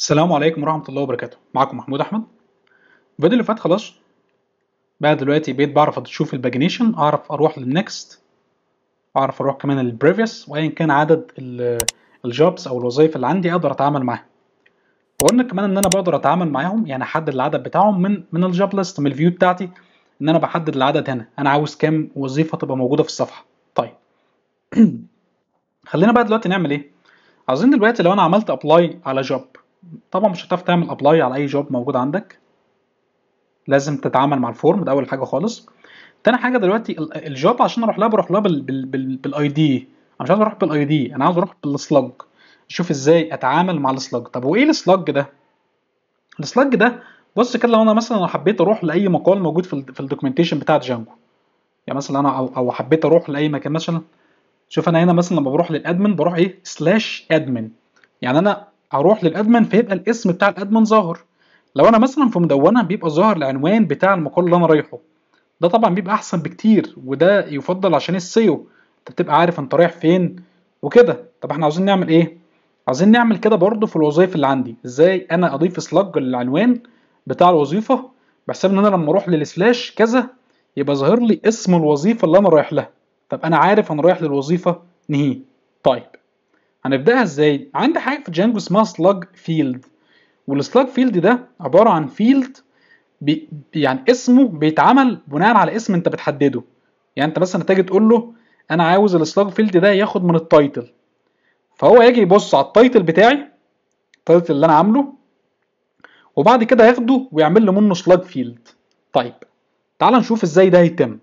السلام عليكم ورحمة الله وبركاته معكم محمود أحمد الفيديو اللي فات خلاص بقى دلوقتي بقيت بعرف أشوف الباجنيشن أعرف أروح للنكست أعرف أروح كمان للبريفيوس وأيا كان عدد الجوبز أو الوظائف اللي عندي أقدر أتعامل معاها وقلنا كمان إن أنا بقدر أتعامل معاهم يعني أحدد العدد بتاعهم من من الجوب ليست من الفيو بتاعتي إن أنا بحدد العدد هنا أنا عاوز كام وظيفة تبقى موجودة في الصفحة طيب خلينا بقى دلوقتي نعمل إيه عاوزين دلوقتي لو أنا عملت أبلاي على جوب طبعا مش هتعرف تعمل ابلاي على اي جوب موجود عندك لازم تتعامل مع الفورم ده اول حاجه خالص تاني حاجه دلوقتي الجوب عشان اروح لها بروح لها بالاي دي انا مش عاوز اروح بالاي دي انا عاوز اروح بالسلاج اشوف ازاي اتعامل مع السلاج طب وايه السلاج ده السلاج ده بص كده لو انا مثلا لو حبيت اروح لاي مقال موجود في في الدوكيومنتيشن بتاع جانجو يعني مثلا انا او, أو حبيت اروح لاي مكان مثلا شوف انا هنا مثلا لما بروح للادمن بروح ايه سلاش ادمن يعني انا اروح للادمن فيبقى الاسم بتاع الادمن ظاهر لو انا مثلا في مدونه بيبقى ظاهر العنوان بتاع المقال اللي انا رايحه ده طبعا بيبقى احسن بكتير وده يفضل عشان السيو انت بتبقى عارف انت رايح فين وكده طب احنا عاوزين نعمل ايه عاوزين نعمل كده برضو في الوظائف اللي عندي ازاي انا اضيف سلاج للعنوان بتاع الوظيفه بحسب ان انا لما اروح للسلاش كذا يبقى ظاهر لي اسم الوظيفه اللي انا رايح لها طب انا عارف انا رايح للوظيفه نهي طيب هنبداها ازاي عندي حاجه في جانجو اسمها سلاج فيلد والسلاج فيلد ده عباره عن فيلد بي يعني اسمه بيتعمل بناء على اسم انت بتحدده يعني انت مثلا تيجي تقول له انا عاوز السلاج فيلد ده ياخد من التايتل فهو يجي يبص على التايتل بتاعي التايتل اللي انا عامله وبعد كده ياخده ويعمل له منه سلاج فيلد طيب تعال نشوف ازاي ده هيتم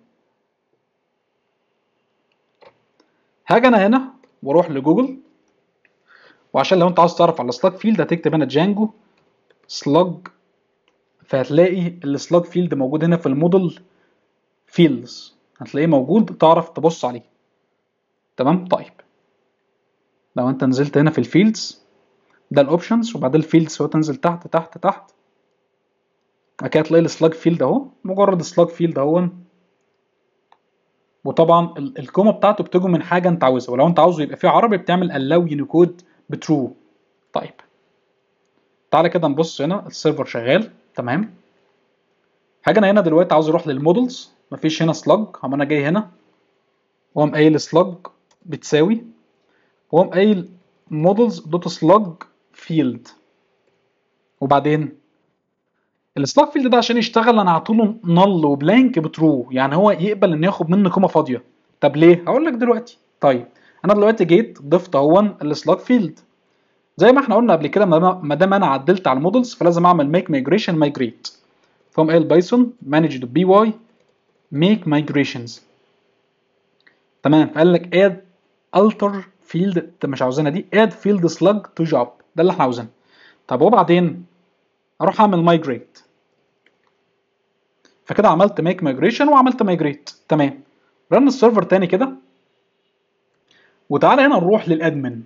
هاجي انا هنا واروح لجوجل وعشان لو انت عاوز تعرف على السلاج فيلد هتكتب هنا جانجو سلاج فهتلاقي السلاج فيلد موجود هنا في الموديل فيلدز هتلاقيه موجود تعرف تبص عليه تمام طيب لو انت نزلت هنا في الفيلدز ده الاوبشنز وبعدين الفيلدز هو تنزل تحت تحت تحت بعد كده تلاقي السلاج فيلد اهو مجرد سلاج فيلد اهو وطبعا الكومه بتاعته بتيجي من حاجه انت عاوزها ولو انت عاوزه يبقى فيه عربي بتعمل allow يونيكود بترو طيب تعالى كده نبص هنا السيرفر شغال تمام حاجه انا هنا دلوقتي عاوز اروح للمودلز مفيش هنا سلاج هم انا جاي هنا واقوم قايل سلاج بتساوي واقوم قايل مودلز دوت سلاج فيلد وبعدين السلاج فيلد ده عشان يشتغل انا هعطيله نل وبلانك بترو يعني هو يقبل ان ياخد مني قيمه فاضيه طب ليه هقول لك دلوقتي طيب انا دلوقتي جيت ضفت اهون السلاج فيلد زي ما احنا قلنا قبل كده ما دام انا عدلت على المودلز فلازم اعمل ميك مايجريشن مايجريت فقوم قايل بايثون مانج دوت بي واي ميك مايجريشنز تمام فقال لك اد التر فيلد انت مش عاوزينها دي اد فيلد سلاج تو جوب ده اللي احنا عاوزينه طب وبعدين اروح اعمل مايجريت فكده عملت ميك مايجريشن وعملت مايجريت تمام رن السيرفر تاني كده وتعالى هنا نروح للادمن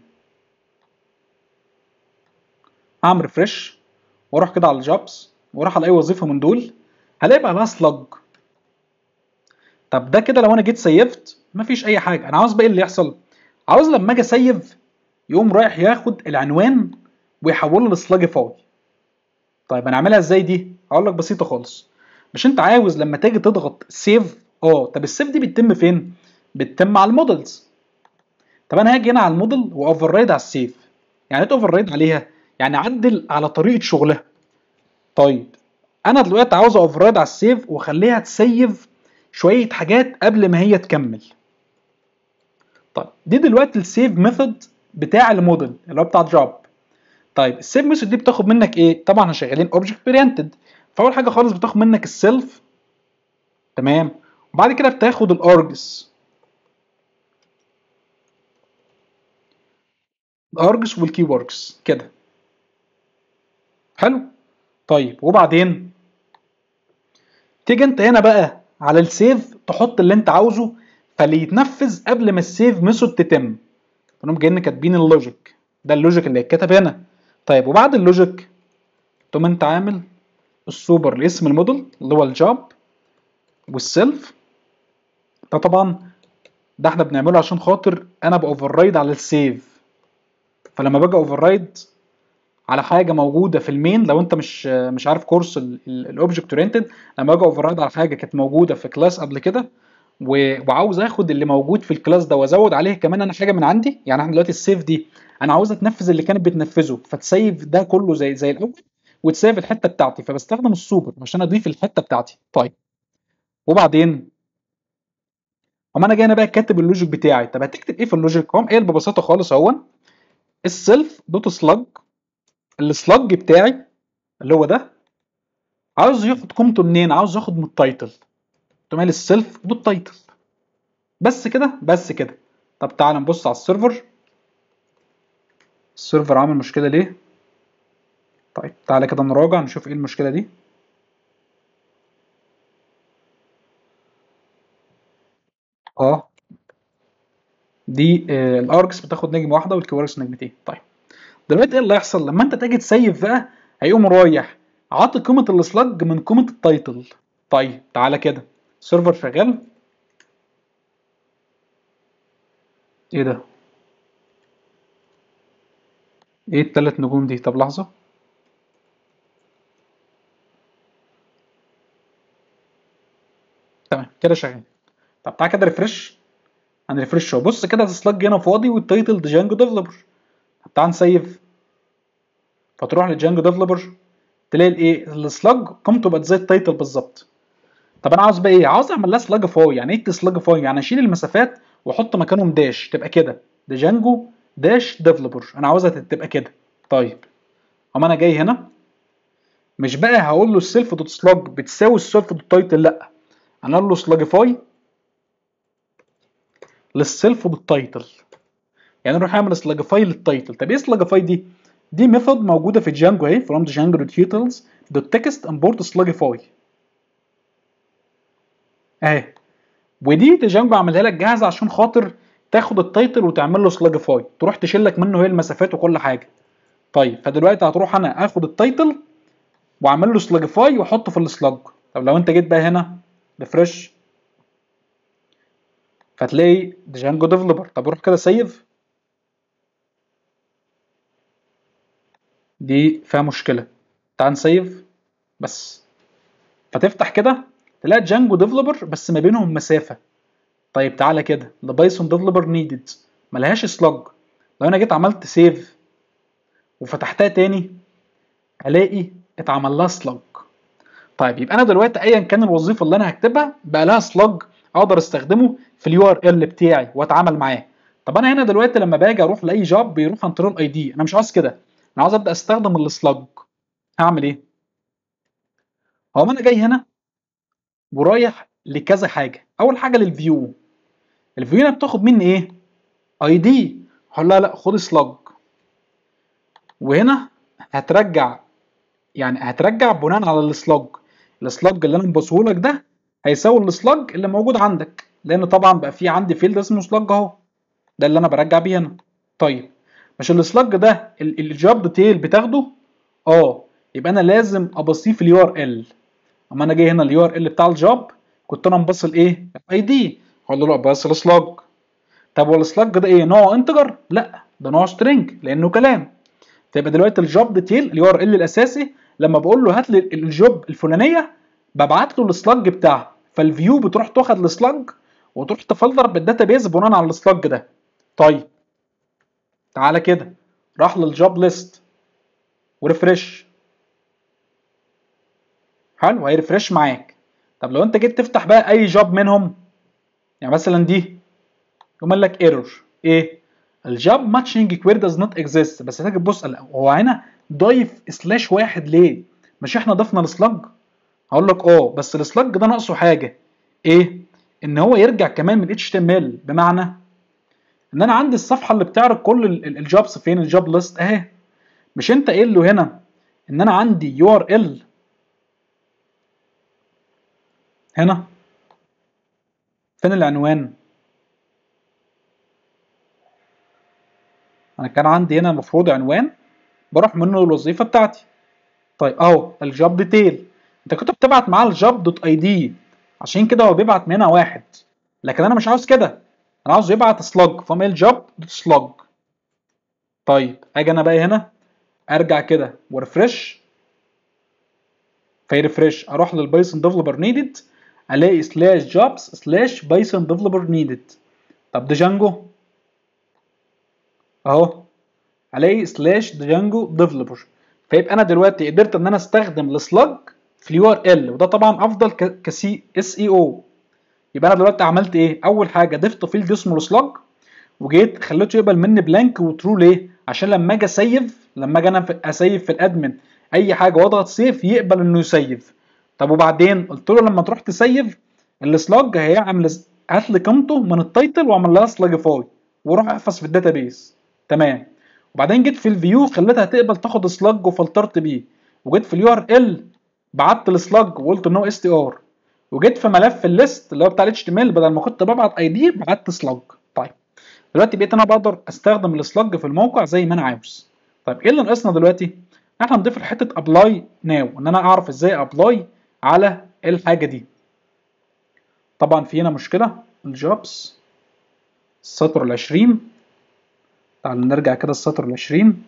اعمل ريفرش واروح كده على الجوبز واروح على اي وظيفه من دول هلاقي بقى لها سلاج طب ده كده لو انا جيت سيفت مفيش اي حاجه انا عاوز بقى ايه اللي يحصل عاوز لما اجي اسيف يقوم رايح ياخد العنوان ويحوله لسلاج فاضي طيب انا اعملها ازاي دي هقول لك بسيطه خالص مش انت عاوز لما تيجي تضغط سيف اه طب السيف دي بتتم فين بتتم على المودلز طب انا هاجي هنا على الموديل واوفر رايد على السيف يعني ايه اوفر رايد عليها يعني عدل على طريقه شغلها طيب انا دلوقتي عاوز اوفر رايد على السيف واخليها تسيف شويه حاجات قبل ما هي تكمل طيب دي دلوقتي السيف ميثود بتاع الموديل اللي هو بتاع جوب طيب السيف ميثود دي بتاخد منك ايه طبعا احنا شغالين اوبجكت اورينتد فاول حاجه خالص بتاخد منك السيلف تمام وبعد كده بتاخد الارجس الارجس والكي وركس كده حلو طيب وبعدين تيجي انت هنا بقى على السيف تحط اللي انت عاوزه فاللي يتنفذ قبل ما السيف ميثود تتم تقوم جايين كاتبين اللوجيك ده اللوجيك اللي هيتكتب هنا طيب وبعد اللوجيك تقوم انت عامل السوبر لاسم الموديل اللي هو الجوب والسيلف ده طبعا ده احنا بنعمله عشان خاطر انا باوفر رايد على السيف فلما باجي اوفر رايد على حاجه موجوده في المين لو انت مش مش عارف كورس الاوبجكت اورينتد لما باجي اوفر على حاجه كانت موجوده في كلاس قبل كده وعاوز اخد اللي موجود في الكلاس ده وازود عليه كمان انا حاجه من عندي يعني احنا دلوقتي السيف دي انا عاوز تنفذ اللي كانت بتنفذه فتسيف ده كله زي زي الاول وتسيف الحته بتاعتي فبستخدم السوبر عشان اضيف الحته بتاعتي طيب وبعدين اما انا جاي انا بقى كاتب اللوجيك بتاعي طب هتكتب ايه في اللوجيك قام قايل ببساطه خالص اهو السيلف دوت سلاج السلاج بتاعي اللي هو ده عاوز ياخد قيمته منين عاوز ياخد من التايتل تقوم قايل السيلف دوت تايتل بس كده بس كده طب تعال نبص على السيرفر السيرفر عامل مشكله ليه طيب تعالى كده نراجع نشوف ايه المشكله دي اه دي آه الارجس بتاخد نجمه واحده والكواركس نجمتين طيب دلوقتي ايه اللي هيحصل لما انت تيجي تسيف بقى هيقوم رايح عاطي قيمه السلاج من قيمه التايتل طيب تعالى كده السيرفر شغال ايه ده ايه التلات نجوم دي طب لحظه تمام كده شغال طب تعالى كده ريفرش هنريفرش اهو بص كده السلاج هنا فاضي والتايتل جانجو ديفلوبر طب تعالى نسيف فتروح لجانجو ديفلوبر تلاقي الايه السلاج قيمته بقت زي التايتل بالظبط طب انا عاوز بقى ايه عاوز اعمل لها سلاج فاي يعني ايه سلاج فاي يعني اشيل المسافات واحط مكانهم داش تبقى كده ده جانجو داش ديفلوبر انا عاوزها تبقى كده طيب اما انا جاي هنا مش بقى هقول له السيلف دوت سلاج بتساوي السيلف دوت تايتل لا انا اقول له سلاجفاي للسيلف بالتايتل يعني نروح اعمل سلاجفاي للتايتل طب ايه سلاجفاي دي دي ميثود موجوده في جانجو اهي from the django utils دوت text import سلاجفاي اهي ودي جانجو عاملها لك جاهزه عشان خاطر تاخد التايتل وتعمل له سلاجفاي تروح تشيل لك منه هي المسافات وكل حاجه طيب فدلوقتي هتروح انا اخد التايتل واعمل له سلاجفاي واحطه في السلاج طب لو انت جيت بقى هنا ريفرش فتلاقي جانجو ديفلوبر طب روح كده سيف دي فيها مشكله تعال نسيف بس فتفتح كده تلاقي جانجو ديفلوبر بس ما بينهم مسافه طيب تعالى كده بايثون ديفلوبر نيدد ملهاش سلاج لو انا جيت عملت سيف وفتحتها تاني الاقي اتعمل لها سلاج طيب يبقى انا دلوقتي ايا كان الوظيفه اللي انا هكتبها بقى لها سلاج اقدر استخدمه في اليو ار ال بتاعي واتعامل معاه طب انا هنا دلوقتي لما باجي اروح لاي جوب بيروح عن طريق الاي دي انا مش عاوز كده انا عاوز ابدا استخدم السلاج هعمل ايه هو انا جاي هنا ورايح لكذا حاجه اول حاجه للفيو الفيو هنا بتاخد مني ايه اي دي هقول لها لا خد سلاج وهنا هترجع يعني هترجع بناء على السلاج السلاج اللي انا مبصهولك ده هيساوي السلاج اللي موجود عندك لان طبعا بقى في عندي فيلد اسمه سلاج اهو ده اللي انا برجع بيه هنا طيب مش السلاج ده الجوب ديتيل بتاخده اه يبقى انا لازم ابصيه في اليو ار ال اما انا جاي هنا اليو ار ال بتاع الجوب كنت انا مبصل ايه اي دي هقول له لا بص السلاج طب هو السلاج ده ايه نوعه انتجر لا ده نوعه سترينج لانه كلام فيبقى دلوقتي الجوب ديتيل اليو ار ال الاساسي لما بقول له هات لي الجوب الفلانيه ببعت له السلاج بتاعها فالفيو بتروح تاخد السلاج وتروح تفلتر بالداتابيز بناء على السلاج ده طيب تعالى كده راح للجوب ليست وريفرش حلو هيرفرش معاك طب لو انت جيت تفتح بقى اي جوب منهم يعني مثلا دي يقوم لك ايرور ايه الجوب ماتشنج كوير داز نوت اكزيست بس هتيجي تبص هو هنا ضايف سلاش واحد ليه مش احنا ضفنا السلاج هقول لك اه بس السلاج ده ناقصه حاجه ايه ان هو يرجع كمان من HTML بمعنى ان انا عندي الصفحه اللي بتعرض كل الجوبس فين الجوب ليست اهي مش انت قايل له هنا ان انا عندي يو ار ال هنا فين العنوان انا كان عندي هنا المفروض عنوان بروح منه الوظيفه بتاعتي طيب اهو الجوب ديتيل انت كنت بتبعت معاه الجوب دوت اي دي عشان كده هو بيبعت من هنا واحد لكن انا مش عاوز كده انا عاوز يبعت سلاج فميل جوب دوت سلاج طيب اجي انا بقى هنا ارجع كده وريفرش فيرفرش اروح للبايثون ديفلوبر نيدد الاقي سلاش جوبز سلاش بايثون ديفلوبر نيدد طب دجانجو اهو الاقي سلاش دجانجو ديفلوبر فيبقى انا دلوقتي قدرت ان انا استخدم السلاج في اليو ار ال وده طبعا افضل كسي اس اي او يبقى انا دلوقتي عملت ايه اول حاجه ضفت فيلد اسمه السلاج وجيت خليته يقبل مني بلانك وترو ليه عشان لما اجي اسيف لما اجي انا اسيف في الادمن اي حاجه واضغط سيف يقبل انه يسيف طب وبعدين قلت له لما تروح تسيف السلاج هيعمل هات لي قيمته من التايتل واعمل لها سلاجيفاي وروح احفظ في الداتابيس تمام وبعدين جيت في الفيو خليتها تقبل تاخد سلاج وفلترت بيه وجيت في اليو ار ال بعت السلاج وقلت ان هو اس تي ار وجيت في ملف الليست اللي هو بتاع الاتش تي ام ال بدل ما كنت ببعت اي دي بعت سلاج طيب دلوقتي بقيت انا بقدر استخدم السلاج في الموقع زي ما انا عاوز طيب ايه اللي ناقصنا دلوقتي احنا نضيف حته ابلاي ناو ان انا اعرف ازاي ابلاي على الحاجه دي طبعا في هنا مشكله الجوبز السطر العشرين تعالوا نرجع كده السطر العشرين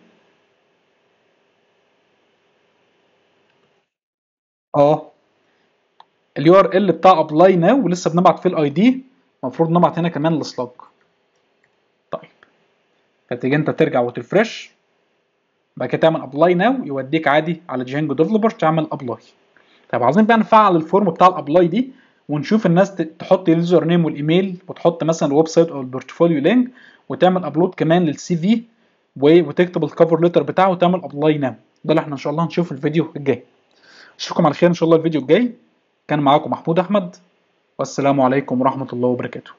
اه اليو ار ال بتاع ابلاي ناو ولسه بنبعت فيه الاي دي المفروض نبعت هنا كمان السلاج طيب فتيجي انت ترجع وتفرش بعد كده تعمل ابلاي ناو يوديك عادي على جانجو ديفلوبر تعمل ابلاي طيب عايزين بقى نفعل الفورم بتاع الابلاي دي ونشوف الناس تحط اليوزر نيم والايميل وتحط مثلا الويب سايت او البورتفوليو لينك وتعمل ابلود كمان للسي في وتكتب الكفر ليتر بتاعه وتعمل ابلاي ناو ده اللي احنا ان شاء الله هنشوفه في الفيديو الجاي اشوفكم على خير ان شاء الله الفيديو الجاي كان معاكم محمود احمد والسلام عليكم ورحمه الله وبركاته